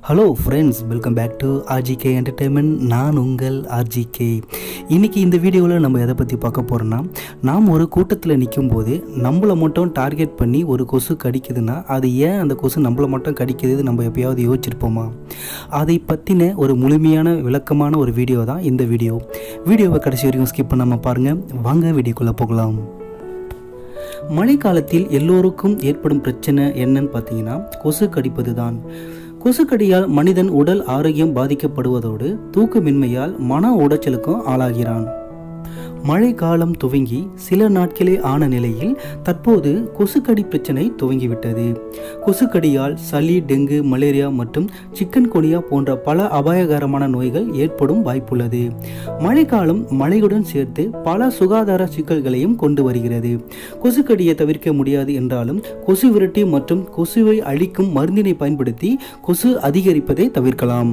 hello friends welcome back to RGK entertainment நான் உங்கள் RGK இன்றைக்கி இந்த வீடியோவில் நம்ம எதை பற்றி பார்க்க போகிறோன்னா நாம் ஒரு கூட்டத்தில் நிற்கும் போது நம்மளை மட்டும் டார்கெட் பண்ணி ஒரு கொசு கடிக்குதுன்னா அது ஏன் அந்த கொசு நம்மளை மட்டும் கடிக்குது நம்ம எப்பயாவது யோசிச்சிருப்போமா அதை பற்றின ஒரு முழுமையான விளக்கமான ஒரு வீடியோ தான் இந்த வீடியோ வீடியோவை கடைசி வரைக்கும் ஸ்கிப் பண்ணாமல் பாருங்கள் வாங்க வீடியோக்குள்ளே போகலாம் மழைக்காலத்தில் எல்லோருக்கும் ஏற்படும் பிரச்சனை என்னன்னு பார்த்தீங்கன்னா கொசு கடிப்பது தான் கொசுக்கடியால் மனிதன் உடல் ஆரோக்கியம் பாதிக்கப்படுவதோடு தூக்கமின்மையால் மன உடைச்சலுக்கும் ஆளாகிறான் மழைக்காலம் துவங்கி சில நாட்களே ஆன நிலையில் தற்போது கொசுக்கடி பிரச்சனை துவங்கிவிட்டது கொசுக்கடியால் சளி டெங்கு மலேரியா மற்றும் சிக்கன் கொனியா போன்ற பல அபாயகரமான நோய்கள் ஏற்படும் வாய்ப்புள்ளது மழைக்காலம் மழையுடன் சேர்த்து பல சுகாதார சிக்கல்களையும் கொண்டு வருகிறது கொசுக்கடியை தவிர்க்க முடியாது என்றாலும் கொசு விரட்டி மற்றும் கொசுவை அழிக்கும் மருந்தினை பயன்படுத்தி கொசு அதிகரிப்பதை தவிர்க்கலாம்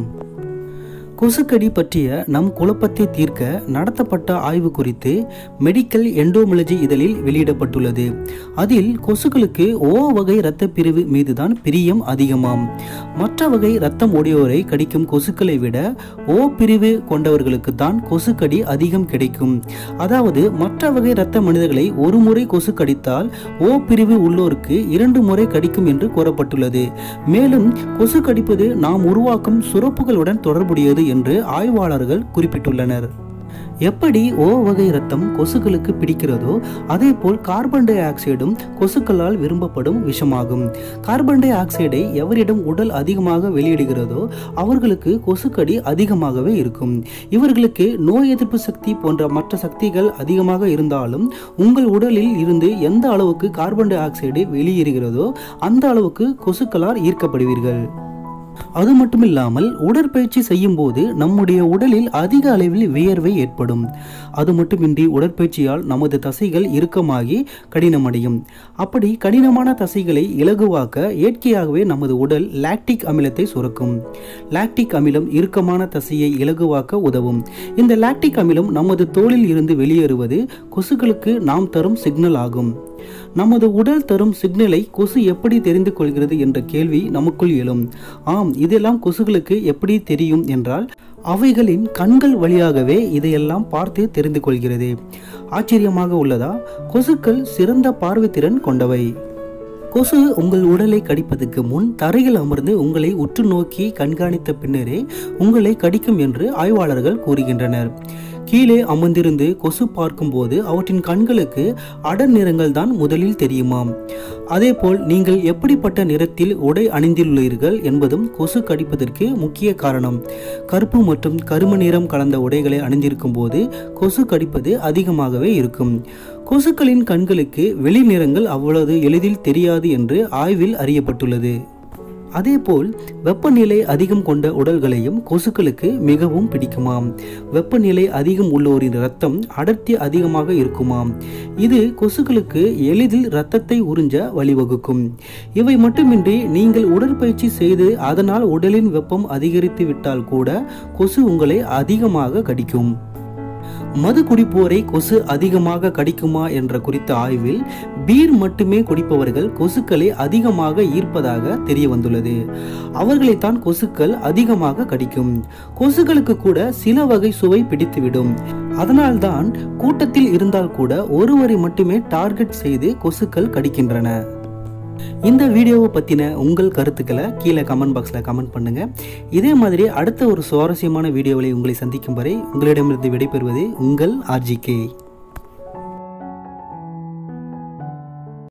கொசுக்கடி பற்றிய நம் குழப்பத்தை தீர்க்க நடத்தப்பட்ட ஆய்வு குறித்து மெடிக்கல் எண்டோமலஜி இதழில் வெளியிடப்பட்டுள்ளது அதில் கொசுக்களுக்கு ஓ வகை இரத்த பிரிவு மீதுதான் பிரியம் அதிகமாம் மற்ற வகை இரத்தம் உடையோரை கடிக்கும் கொசுக்களை விட ஓ பிரிவு கொண்டவர்களுக்கு தான் கொசுக்கடி அதிகம் கிடைக்கும் அதாவது மற்ற வகை இரத்த மனிதர்களை ஒரு முறை கொசு கடித்தால் ஓ பிரிவு உள்ளோருக்கு இரண்டு முறை கடிக்கும் என்று கூறப்பட்டுள்ளது மேலும் கொசு கடிப்பது நாம் உருவாக்கும் சுரப்புகளுடன் தொடர்புடையது என்று ஆய்வாளர்கள் குறிப்பிட்டுள்ளனர் எப்படி ஓ வகை ரத்தம் கொசுக்களுக்கு பிடிக்கிறதோ அதே போல் கார்பன் டை ஆக்சைடும் கொசுக்களால் விரும்பப்படும் விஷமாகும் கார்பன் டை ஆக்சைடை எவரிடம் உடல் அதிகமாக வெளியிடுகிறதோ அவர்களுக்கு கொசுக்கடி அதிகமாகவே இருக்கும் இவர்களுக்கு நோய் எதிர்ப்பு சக்தி போன்ற மற்ற சக்திகள் அதிகமாக இருந்தாலும் உங்கள் உடலில் இருந்து எந்த அளவுக்கு கார்பன் டை ஆக்சைடு வெளியேறுகிறதோ அந்த அளவுக்கு கொசுக்களால் ஈர்க்கப்படுவீர்கள் அது மட்டும் இல்லாமல் உடற்பயிற்சி செய்யும் போது நம்முடைய உடலில் அதிக அளவில் வியர்வை ஏற்படும் அது மட்டுமின்றி உடற்பயிற்சியால் நமது தசைகள் இறுக்கமாகி கடினமடையும் அப்படி கடினமான தசைகளை இலகுவாக்க இயற்கையாகவே நமது உடல் லாக்டிக் அமிலத்தை சுரக்கும் லாக்டிக் அமிலம் இறுக்கமான தசையை இலகுவாக்க உதவும் இந்த லாக்டிக் அமிலம் நமது தோலில் இருந்து வெளியேறுவது கொசுக்களுக்கு நாம் தரும் சிக்னல் ஆகும் நமது உடல் தரும் சிக்னலை கொசு எப்படி தெரிந்து கொள்கிறது என்ற கேள்வி நமக்குள் எழும் ஆம் இதெல்லாம் கொசுகளுக்கு எப்படி தெரியும் என்றால் அவைகளின் கண்கள் வழியாகவே இதையெல்லாம் பார்த்து தெரிந்து கொள்கிறது ஆச்சரியமாக உள்ளதா கொசுக்கள் சிறந்த பார்வைத்திறன் கொண்டவை கொசு உங்கள் உடலை கடிப்பதற்கு முன் தரையில் அமர்ந்து உங்களை உற்று நோக்கி கண்காணித்த பின்னரே உங்களை கடிக்கும் என்று ஆய்வாளர்கள் கூறுகின்றனர் கீழே அமர்ந்திருந்து கொசு பார்க்கும்போது அவற்றின் கண்களுக்கு அடர் நிறங்கள் தான் முதலில் தெரியுமாம் அதேபோல் நீங்கள் எப்படிப்பட்ட நிறத்தில் உடை அணிந்துள்ளீர்கள் என்பதும் கொசு கடிப்பதற்கு முக்கிய காரணம் கருப்பு மற்றும் கரும நிறம் கலந்த உடைகளை அணிந்திருக்கும் போது கொசு கடிப்பது அதிகமாகவே இருக்கும் கொசுக்களின் கண்களுக்கு வெளி நிறங்கள் அவ்வளவு எளிதில் தெரியாது என்று ஆய்வில் அறியப்பட்டுள்ளது அதேபோல் வெப்பநிலை அதிகம் கொண்ட உடல்களையும் கொசுக்களுக்கு மிகவும் பிடிக்குமாம் வெப்பநிலை அதிகம் உள்ளோரின் இரத்தம் அடர்த்தி அதிகமாக இருக்குமாம் இது கொசுக்களுக்கு எளிதில் இரத்தத்தை உறிஞ்ச வழிவகுக்கும் இவை மட்டுமின்றி நீங்கள் உடற்பயிற்சி செய்து அதனால் உடலின் வெப்பம் அதிகரித்து விட்டால் கூட கொசு உங்களை அதிகமாக கடிக்கும் மது குடிப்போரை கொசு அதிகமாக கடிக்குமா என்ற குறித்த ஆய்வில் பீர் மட்டுமே குடிப்பவர்கள் கொசுக்களை அதிகமாக ஈர்ப்பதாக தெரிய வந்துள்ளது அவர்களைத்தான் கொசுக்கள் அதிகமாக கடிக்கும் கொசுக்களுக்கு கூட சில வகை சுவை பிடித்துவிடும் அதனால்தான் கூட்டத்தில் இருந்தால் கூட ஒருவரை மட்டுமே டார்கெட் செய்து கொசுக்கள் கடிக்கின்றன இந்த வீடியோவை பற்றின உங்கள் கருத்துக்களை கீழே கமெண்ட் பாக்ஸில் கமெண்ட் பண்ணுங்கள் இதே மாதிரி அடுத்த ஒரு சுவாரஸ்யமான வீடியோவில் உங்களை சந்திக்கும் வரை உங்களிடமிருந்து விடைபெறுவது உங்கள் ஆர்ஜிகே